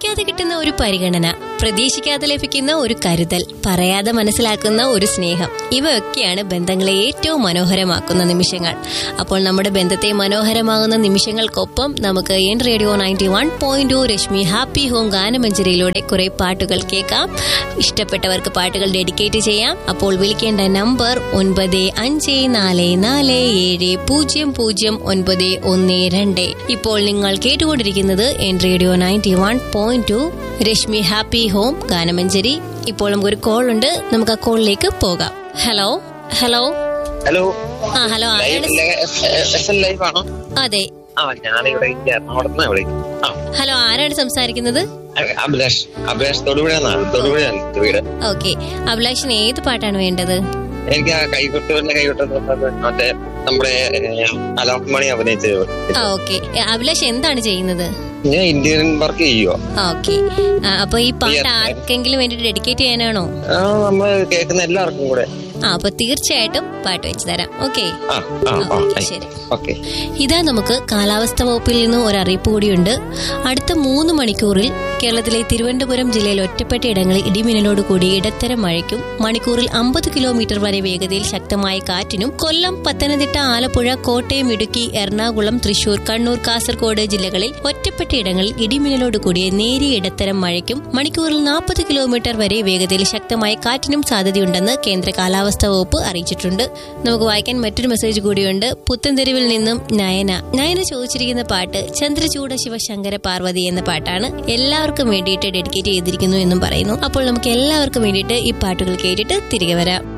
ചോദിക്കാതെ കിട്ടുന്ന ഒരു പരിഗണന പ്രതീക്ഷിക്കാതെ ലഭിക്കുന്ന ഒരു കരുതൽ പറയാതെ മനസ്സിലാക്കുന്ന ഒരു സ്നേഹം ഇവയൊക്കെയാണ് ബന്ധങ്ങളെ ഏറ്റവും മനോഹരമാക്കുന്ന നിമിഷങ്ങൾ അപ്പോൾ നമ്മുടെ ബന്ധത്തെ മനോഹരമാകുന്ന നിമിഷങ്ങൾക്കൊപ്പം നമുക്ക് N radio ninety one point two Rashmi happy home ഗാനമഞ്ജരിയിലൂടെ കുറെ പാട്ടുകൾ കേൾക്കാം ഇഷ്ടപ്പെട്ടവർക്ക് പാട്ടുകൾ ഡെഡിക്കേറ്റ് ചെയ്യാം അപ്പോൾ വിളിക്കേണ്ട നമ്പർ ഒൻപത് അഞ്ച് നാല് നാല് ഏഴ് പൂജ്യം പൂജ്യം ഒൻപത് ഒന്ന് രണ്ട് ഇപ്പോൾ നിങ്ങൾ കേട്ടുകൊണ്ടിരിക്കുന്നത് N radio ninety one point two Rashmi happy home ഗാനമഞ്ജരി ഇപ്പോൾ നമുക്കൊരു കോൾ ഉണ്ട് നമുക്ക് ആ കോളിലേക്ക് പോകാം ഹലോ ഹലോ ഹലോ ആ ഹലോ ആരാണ് എസ് എൻ ലൈഫ് ആണോ അതെ ആ ഞാനിവിടെ ഈ എറണാകുളത്ത് നിന്ന് വിളിക്കും ആ ഹലോ ആരാണ് സംസാരിക്കുന്നത് അഭിലാഷ് അഭിലാഷ് തൊടുപുഴന്നാണ് തൊടുപുഴയാണ് എന്റെ വീട് ഓക്കെ അഭിലാഷിന് ഏത് പാട്ടാണ് വേണ്ടത് എനിക്ക് ആ കൈകൊട്ടുവിന്റെ കൈകൊട്ട് മറ്റേ നമ്മുടെ അലോക് മണി അഭിനയിച്ചത് ആ ഓക്കെ അഭിലാഷ് എന്താണ് ചെയ്യുന്നത് ഞാൻ ഇന്ത്യൻ വർക്ക് ചെയ്യുവോ ഓക്കെ അപ്പൊ ഈ പാട്ട് ആർക്കെങ്കിലും വേണ്ടിട്ട് ഡെഡിക്കേറ്റ് ചെയ്യാനാണോ ആ നമ്മൾ കേൾക്കുന്ന എല്ലാവർക്കും കൂടെ ആ അപ്പൊ തീർച്ചയായിട്ടും പാട്ട് വെച്ച് തരാം ഓക്കെ ആ ആ ആ ഓക്കെ ശരി ഓക്കെ ഇതാ നമുക്ക് കാലാവസ്ഥ വകുപ്പിൽ നിന്ന് ഒരു അറിയിപ്പ് കൂടിയുണ്ട് അടുത്ത മൂന്ന് മണിക്കൂറിൽ കേരളത്തിലെ തിരുവനന്തപുരം ജില്ലയിൽ ഒറ്റപ്പെട്ട ഇടങ്ങളിൽ ഇടിമിന്നലോട് കൂടി ഇടത്തരം മഴയ്ക്കും മണിക്കൂറിൽ അമ്പത് കിലോമീറ്റർ വരെ വേഗതയിൽ ശക്തമായ കാറ്റിനും കൊല്ലം പത്തനംതിട്ട ആലപ്പുഴ കോട്ടയം ഇടുക്കി എറണാകുളം തൃശൂർ കണ്ണൂർ കാസർഗോഡ് ജില്ലകളിൽ ഒറ്റപ്പെട്ട ഇടങ്ങളിൽ ഇടിമിന്നലോട് കൂടിയ നേരിയ ഇടത്തരം മഴയ്ക്കും മണിക്കൂറിൽ നാൽപ്പത് കിലോമീറ്റർ വരെ വേഗതയിൽ ശക്തമായ കാറ്റിനും സാധ്യതയുണ്ടെന്ന് കേന്ദ്ര കാലാവസ്ഥാ വകുപ്പ് അറിയിച്ചിട്ടുണ്ട് നമുക്ക് വായിക്കാൻ മറ്റൊരു മെസ്സേജ് കൂടിയുണ്ട് പുത്തൻതെരുവിൽ നിന്നും നയന നയന ചോദിച്ചിരിക്കുന്ന പാട്ട് ചന്ദ്രചൂഡ ശിവശങ്കര പാർവതി എന്ന പാട്ടാണ് എല്ലാവർക്കും വേണ്ടിയിട്ട് ഡെഡിക്കേറ്റ് ചെയ്തിരിക്കുന്നു എന്നും പറയുന്നു അപ്പോൾ നമുക്ക് എല്ലാവർക്കും വേണ്ടിയിട്ട് ഈ പാട്ടുകൾ കേട്ടിട്ട് തിരികെ വരാം